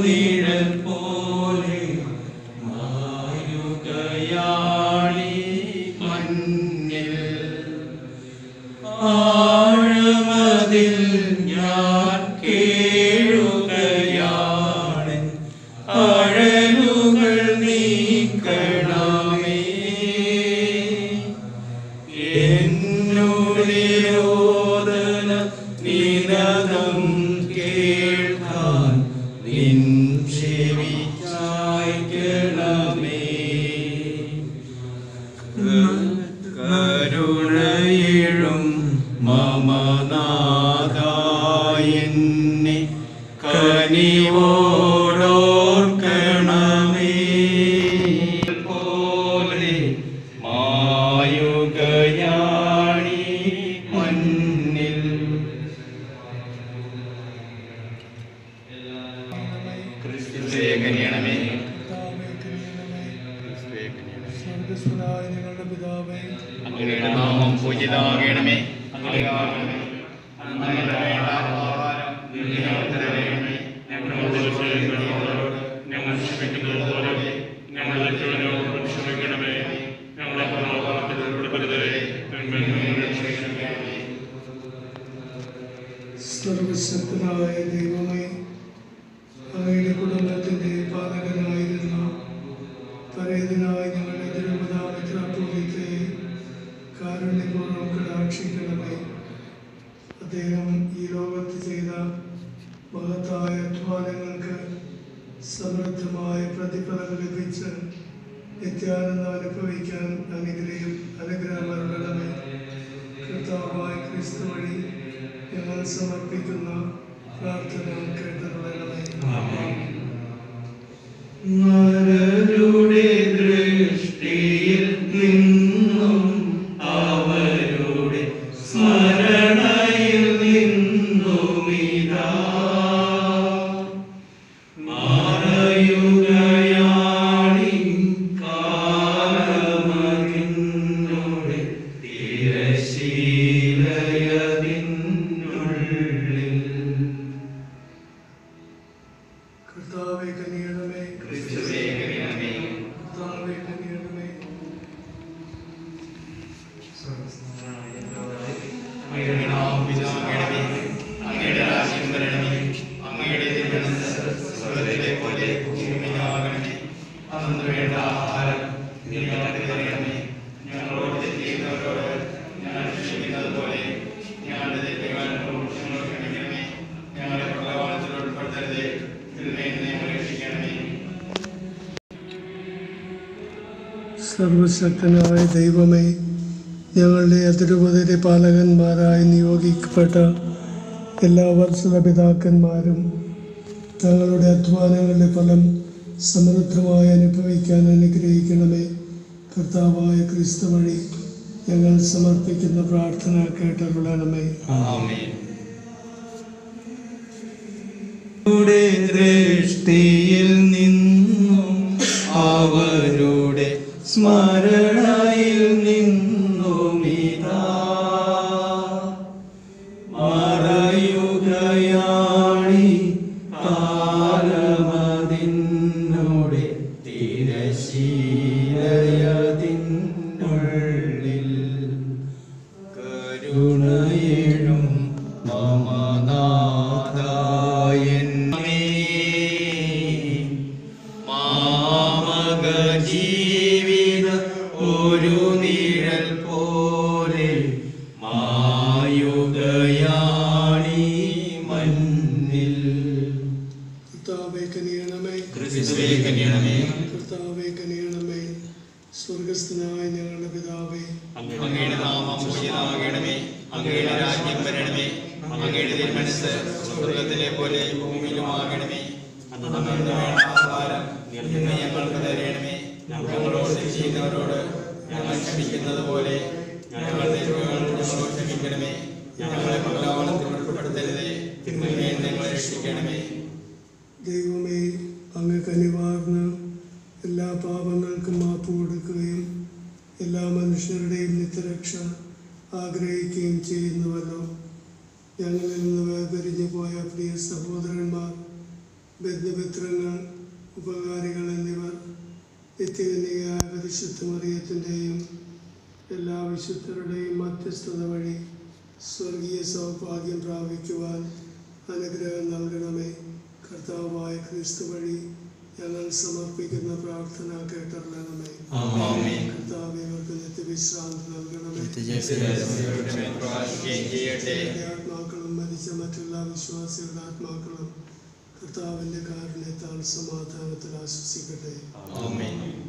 നിഴൽ പോലെ മായുകയാണി മഞ്ഞിൽ ആഴമതിൽ ഞാൻ കേഴുകയാണ് അഴലുകൾ നീക്കണമേ എന്നോടിരോധന നിരതം കേൾക്കാൻ നിൻ ചെവി ചായ്ക്കണമേ കരുണയിഴും മമനാഥായെന്നെ കനിവോടോർക്കണമേ പോലെ മായുകയാണി മണ്ണിൽ ക്രിസ്തുവേ കനിയണമേ ക്രിസ്തുവേ കനിയണമേ സ്വർഗസ്വനായ ഞങ്ങളുടെ പിതാവേ അങ്ങയുടെ നാമം പൂജിതമാകണമേ അങ്ങയുടെ ആകണമേ അങ്ങയുടെ വേണ്ട ആഹാരം ഇന്ന് ഞങ്ങൾക്ക് തരണമേ ഞങ്ങളുടെ ദോഷങ്ങളോട് ഞങ്ങൾ ക്ഷമിക്കുന്നത് പോലെ ഞങ്ങളുടെ ചുവനോട് ക്ഷമിക്കണമേ ഞങ്ങളെ പ്രലോഭനത്തിൽ ഉൾപ്പെടുത്തരുതേ തിന്മയിൽ നിന്ന് രക്ഷിക്കണമേ സർവശക്തനായ ദൈവമേ അങ്ങയുടെ കുടുംബത്തിന്റെ പാലകനായിരുന്ന പരേതനായ ഞങ്ങളുടെ തിരുവതാമിത്രത്തെ കാരുണ്യപൂർവ്വം കടാക്ഷിക്കണമേ അദ്ദേഹം ഈ ലോകത്ത് ചെയ്ത മഹത്തായ അധ്വാനങ്ങൾക്ക് സമൃദ്ധമായ പ്രതിഫലം ലഭിച്ച് നിത്യാനന്ദം അനുഭവിക്കാൻ അനുഗ്രഹം അനുഗ്രഹം അരുളണമേ കർത്താവായ ക്രിസ്തു വഴി ഞങ്ങൾ സമർപ്പിക്കുന്ന പ്രാർത്ഥന കേട്ടറിയണമേ നരരുടെ ദൃഷ്ടിയിൽ നിന്നും അവരുടെ സ്മരണയിൽ നിന്നുമിതാ മറയുകയാണി കാലമതിനുടെ തിരശീലയതിനുള്ളിൽ കർത്താവെ കനിയണമേ ക്രിസ്തുവേ കനിയണമേ കർത്താവെ കനിയണമേ അങ്ങയുടെ നാമം പിതാവാകണമേ. അങ്ങയുടെ രാജ്യം വരണമേ. അങ്ങയുടെ തിരുമനസ്സ് സ്വർഗ്ഗത്തിലെ പോലെ ഭൂമിയിലാകണമേ. അന്നു വേണ്ട ആഹാരം ഇന്ന് ഞങ്ങൾക്ക് തരണമേ. ഞങ്ങളോട് തെറ്റ് ചെയ്യുന്നവരോട് ഞങ്ങൾ ക്ഷമിക്കുന്നത് പോലെ ഞങ്ങളുടെ തെറ്റുകൾ ഞങ്ങളോട് ക്ഷമിക്കണമേ. ഞങ്ങളെ പ്രലോഭനത്തിൽ ഉൾപ്പെടുത്തരുതേ തിന്മയിൽ നിന്ന് ഞങ്ങളെ രക്ഷിക്കണമേ സർവശക്തനായ ദൈവമേ ഞങ്ങളുടെ അതിരുപതിരെ പാലകന്മാരായി നിയോഗിക്കപ്പെട്ട എല്ലാ വർഷത പിതാക്കന്മാരും തങ്ങളുടെ അധ്വാനങ്ങളുടെ ഫലം സമൃദ്ധമായി അനുഭവിക്കാൻ അനുഗ്രഹിക്കണമേ കർത്താവായ ക്രിസ്തു വഴി ഞങ്ങൾ സമർപ്പിക്കുന്ന പ്രാർത്ഥന കേട്ടരുളണമേ ആമേൻ യുടെ ദൃഷ്ടിയിൽ നിന്നും അവരുടെ സ്മരണയിൽ നിന്നുമിതാ മറയുകയാണി കാലമതിനുടെ തിരശീലയതിനുള്ളിൽ കരുണയിഴും മമനാഥായൻ മാമക ജീവിത ഒരു നിഴൽ പോലെ മായുകയാണി മണ്ണിൽ കർത്താവെ കനിയണമേ ക്രിസ്തുവേ കനിയണമേ കർത്താവെ കനിയണമേ സ്വർഗസ്ഥനായ ഞങ്ങളുടെ പിതാവേ അങ്ങയുടെ നാമം പൂജിതമാകണമേ അങ്ങയുടെ രാജ്യം വരണമേ അങ്ങയുടെ തിരുമനസ് സ്വർഗത്തിലെ പോലെ ഭൂമിയിലുമാകണമേ അന്നു വേണ്ട ആഹാരം ഇന്ന് ഞങ്ങൾക്ക് തരണമേ ഞങ്ങളോട് തെറ്റ് ചെയ്യുന്നവരോട് ഞങ്ങൾ ക്ഷമിക്കുന്നത് പോലെ ഞങ്ങളുടെ തെറ്റുകൾ ഞങ്ങളോട് ക്ഷമിക്കണമേ ഞങ്ങളെ പ്രലോഭനത്തിൽ ഉൾപ്പെടുത്തരുതേ തിന്മയിൽ ഞങ്ങളെ രക്ഷിക്കണമേ ദൈവമേ അങ്ങ് കനിവാർന്ന് എല്ലാ പാപങ്ങൾക്കും മാപ്പ് കൊടുക്കുകയും എല്ലാ മനുഷ്യരുടെയും നിത്യരക്ഷ ആഗ്രഹിക്കുകയും ചെയ്യുന്നുവല്ലോ ഞങ്ങളിൽ നിന്ന് വേർപിരിഞ്ഞു പോയ പ്രിയ സഹോദരന്മാർ ബന്ധുമിത്രങ്ങൾ നിത്യകന്യകയായ പരിശുദ്ധ മറിയത്തിൻ്റെയും എല്ലാ വിശുദ്ധരുടെയും മധ്യസ്ഥത വഴി സ്വർഗീയ സൗഭാഗ്യം പ്രാപിക്കുവാൻ അനുഗ്രഹം നൽകണമേ കർത്താവായ ക്രിസ്തു വഴി ഞങ്ങൾ സമർപ്പിക്കുന്ന പ്രാർത്ഥന കേട്ടറിയണമേ ആമേൻ. കർത്താവ് ഇവർക്ക് നിത്യവിശ്രാന്തി നൽകണമേ നിത്യജീവിതയുടെ മേൽ പ്രകാശിക്കുകയും ചെയ്യട്ടെ എൻ്റെ ആത്മാക്കളും മരിച്ച മറ്റെല്ലാ വിശ്വാസികളുടെ ആത്മാക്കളും കർത്താവിൻ്റെ കാരുണ്യത്താൽ സമാധാനത്തിൽ ആശ്വസിക്കട്ടെ ആമേൻ